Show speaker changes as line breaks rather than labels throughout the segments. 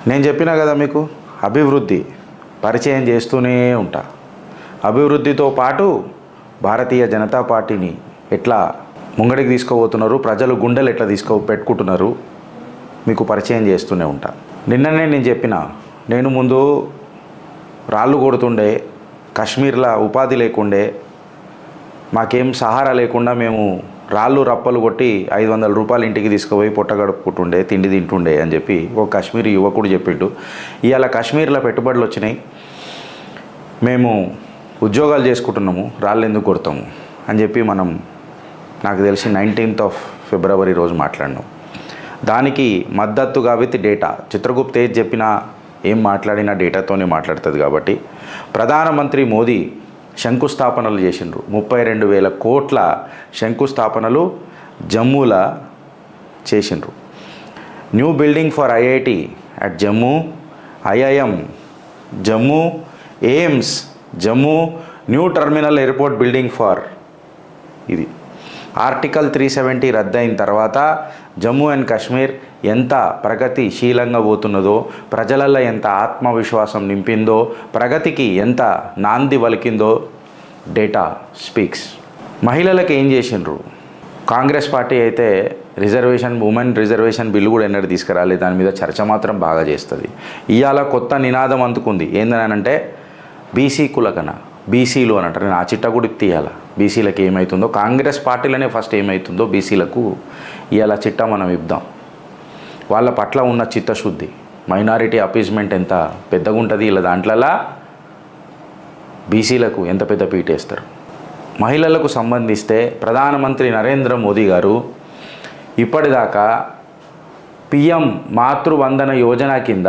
నేను చెప్పినా కదా మీకు అభివృద్ధి పరిచయం చేస్తూనే ఉంటా అభివృద్ధితో పాటు భారతీయ జనతా పార్టీని ఎట్లా ముంగడికి తీసుకుపోతున్నారు ప్రజలు గుండెలు ఎట్లా తీసుకో పెట్టుకుంటున్నారు మీకు పరిచయం చేస్తూనే ఉంటా నిన్ననే నేను చెప్పిన నేను ముందు రాళ్ళు కొడుతుండే కాశ్మీర్లో ఉపాధి లేకుండే మాకేం సహారా లేకుండా మేము రాళ్ళు రప్పలు కొట్టి ఐదు వందల రూపాయలు ఇంటికి తీసుకుపోయి పొట్ట గడుపుకుంటుండే తిండి తింటుండే అని చెప్పి ఒక కాశ్మీరీ యువకుడు చెప్పిండు ఇవాళ కాశ్మీర్లో పెట్టుబడులు వచ్చినాయి మేము ఉద్యోగాలు చేసుకుంటున్నాము రాళ్ళు ఎందుకు కొడతాము అని చెప్పి మనం నాకు తెలిసి నైన్టీన్త్ ఆఫ్ ఫిబ్రవరి రోజు మాట్లాడినాం దానికి మద్దతుగా విత్ డేటా చిత్రగుప్త ఏది చెప్పినా ఏం మాట్లాడినా డేటాతోనే మాట్లాడుతుంది కాబట్టి ప్రధానమంత్రి మోదీ శంకుస్థాపనలు చేసిండ్రు ముప్పై రెండు వేల కోట్ల శంకుస్థాపనలు జమ్మూల చేసిండ్రు new building for IIT at Jammu IIM Jammu AIIMS Jammu new terminal airport building for ఇది ఆర్టికల్ త్రీ సెవెంటీ రద్దయిన తర్వాత జమ్మూ అండ్ కాశ్మీర్ ఎంత ప్రగతిశీలంగా పోతున్నదో ప్రజలల్లో ఎంత ఆత్మవిశ్వాసం నింపిందో ప్రగతికి ఎంత నాంది వలికిందో డేటా స్పీక్స్ మహిళలకు ఏం చేసిండ్రు కాంగ్రెస్ పార్టీ అయితే రిజర్వేషన్ ఉమెన్ రిజర్వేషన్ బిల్లు కూడా ఎన్నడూ తీసుకురాలి దాని మీద చర్చ మాత్రం బాగా చేస్తుంది ఇవాళ కొత్త నినాదం అందుకుంది ఏందనంటే బీసీ కులకన బీసీలు అని అంటారు నేను ఆ చిట్ట కూడా తీయాల బీసీలకు ఏమవుతుందో కాంగ్రెస్ పార్టీలోనే ఫస్ట్ ఏమవుతుందో బీసీలకు ఇవాళ చిట్ట మనం ఇద్దాం వాళ్ళ పట్ల ఉన్న చిత్తశుద్ధి మైనారిటీ అపీజ్మెంట్ ఎంత పెద్దగా ఉంటుంది ఇలా దాంట్లలా బీసీలకు ఎంత పెద్ద పీటేస్తారు మహిళలకు సంబంధిస్తే ప్రధానమంత్రి నరేంద్ర మోదీ గారు ఇప్పటిదాకా పిఎం మాతృవందన యోజన కింద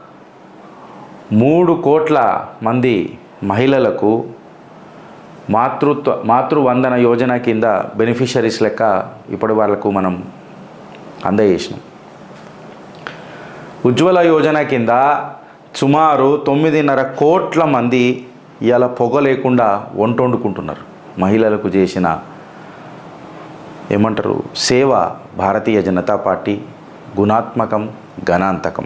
మూడు కోట్ల మంది మహిళలకు మాతృత్వ మాతృవందన యోజన కింద బెనిఫిషరీస్ లెక్క ఇప్పటి వాళ్ళకు మనం అందజేసినాం ఉజ్వల యోజన కింద సుమారు తొమ్మిదిన్నర కోట్ల మంది ఇవాళ పొగ లేకుండా వంట వండుకుంటున్నారు మహిళలకు చేసిన ఏమంటారు సేవ భారతీయ జనతా పార్టీ గుణాత్మకం గణాంతకం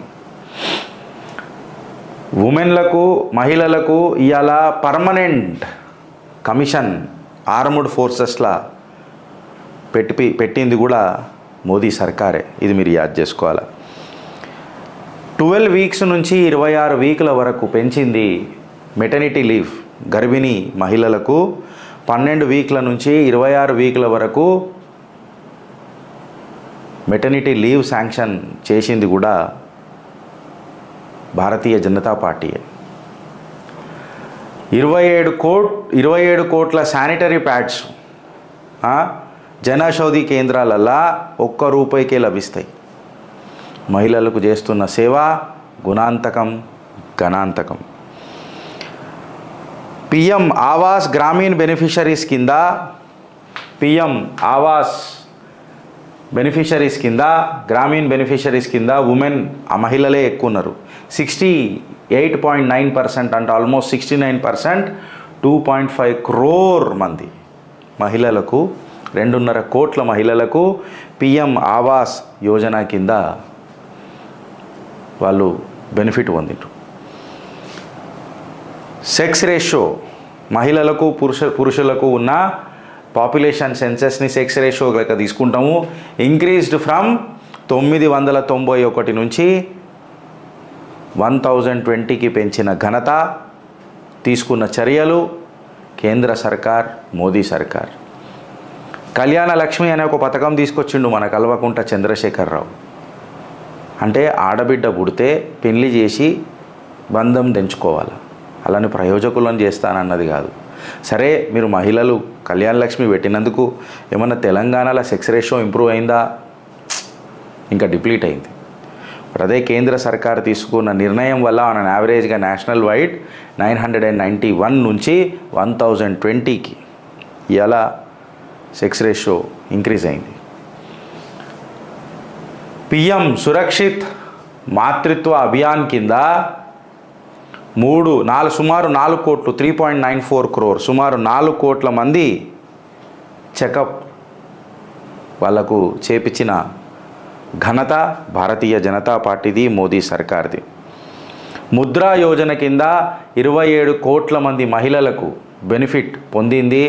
ఉమెన్లకు మహిళలకు ఇవాళ పర్మనెంట్ కమిషన్ ఆర్మ్డ్ ఫోర్సెస్లా పెట్టి పెట్టింది కూడా మోదీ సర్కారే ఇది మీరు యాద్ చేసుకోవాలి ట్వెల్వ్ వీక్స్ నుంచి ఇరవై ఆరు వీకుల వరకు పెంచింది మెటర్నిటీ లీవ్ గర్భిణీ మహిళలకు పన్నెండు వీక్ల నుంచి ఇరవై ఆరు వీకుల వరకు మెటర్నిటీ లీవ్ శాంక్షన్ చేసింది కూడా భారతీయ జనతా పార్టీయే ఇరవై ఏడు కోట్ ఇరవై ఏడు కోట్ల శానిటరీ ప్యాడ్స్ ఆ, జనౌషధి కేంద్రాలల్లా ఒక్క రూపాయికే లభిస్తాయి మహిళలకు చేస్తున్న సేవ గుణాంతకం గణాంతకం పిఎం ఆవాస్ గ్రామీణ్ బెనిఫిషరీస్ కింద పిఎం ఆవాస్ బెనిఫిషరీస్ కింద గ్రామీణ్ బెనిఫిషరీస్ కింద ఉమెన్ ఆ మహిళలే ఎక్కువ ఉన్నారు sixty eight point nine percent అంటే almost sixty nine percent two point five crore మంది మహిళలకు రెండున్నర కోట్ల మహిళలకు పిఎం ఆవాస్ యోజన కింద వాళ్ళు బెనిఫిట్ పొందిండ్రు సెక్స్ రేషియో మహిళలకు పురుష పురుషులకు ఉన్న పాపులేషన్ సెన్సెస్ని సెక్స్ రేషియో లెక్క తీసుకుంటాము ఇంక్రీజ్డ్ ఫ్రమ్ తొమ్మిది వందల తొంభై ఒకటి నుంచి వన్ థౌజండ్ ట్వంటీకి పెంచిన ఘనత తీసుకున్న చర్యలు కేంద్ర సర్కార్ మోదీ సర్కార్ కళ్యాణ లక్ష్మి అనే ఒక పథకం తీసుకొచ్చిండు మన కల్వకుంట చంద్రశేఖరరావు అంటే ఆడబిడ్డ పుడితే పెళ్లి చేసి బంధం తెంచుకోవాలి అలాని ప్రయోజకులను చేస్తానన్నది కాదు సరే మీరు మహిళలు కళ్యాణ లక్ష్మి పెట్టినందుకు ఏమన్నా తెలంగాణలో సెక్స్ రేషియో ఇంప్రూవ్ అయిందా ఇంకా డిప్లీట్ అయింది మరి అదే కేంద్ర సర్కార్ తీసుకున్న నిర్ణయం వల్ల మన యావరేజ్గా national wide nine hundred and ninety one నుంచి వన్ థౌజండ్ ట్వంటీకి ఇలా సెక్స్ రేషియో ఇంక్రీజ్ అయింది పిఎం సురక్షిత్ మాతృత్వ అభియాన్ కింద మూడు నాలుగు సుమారు నాలుగు కోట్లు three point nine four crore సుమారు నాలుగు కోట్ల మంది చెకప్ వాళ్లకు చేపించిన ఘనత భారతీయ జనతా పార్టీది మోదీ సర్కార్ది ముద్రా యోజన కింద ఇరవై ఏడు కోట్ల మంది మహిళలకు బెనిఫిట్ పొందింది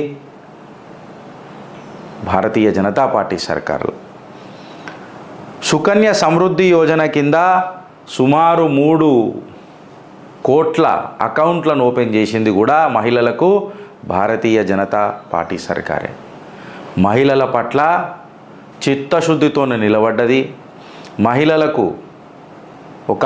భారతీయ జనతా పార్టీ సర్కారు సుకన్య సమృద్ధి యోజన కింద సుమారు మూడు కోట్ల అకౌంట్లను ఓపెన్ చేసింది కూడా మహిళలకు భారతీయ జనతా పార్టీ సర్కారే మహిళల పట్ల చిత్తశుద్ధితో నిలబడ్డది మహిళలకు ఒక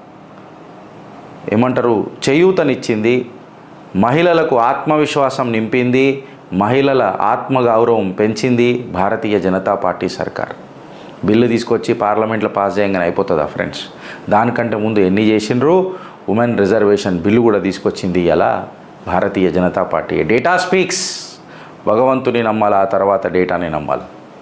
ఏమంటారు చేయూతనిచ్చింది మహిళలకు ఆత్మవిశ్వాసం నింపింది మహిళల ఆత్మగౌరవం పెంచింది భారతీయ జనతా పార్టీ సర్కార్ బిల్లు తీసుకొచ్చి పార్లమెంట్లో పాస్ చేయగానే అయిపోతుందా ఫ్రెండ్స్ దానికంటే ముందు ఎన్ని చేసిండ్రు ఉమెన్ రిజర్వేషన్ బిల్లు కూడా తీసుకొచ్చింది ఇలా Bharatiya Janata party data speaks భగవంతుని నమ్మాలి ఆ తర్వాత డేటాని నమ్మాలి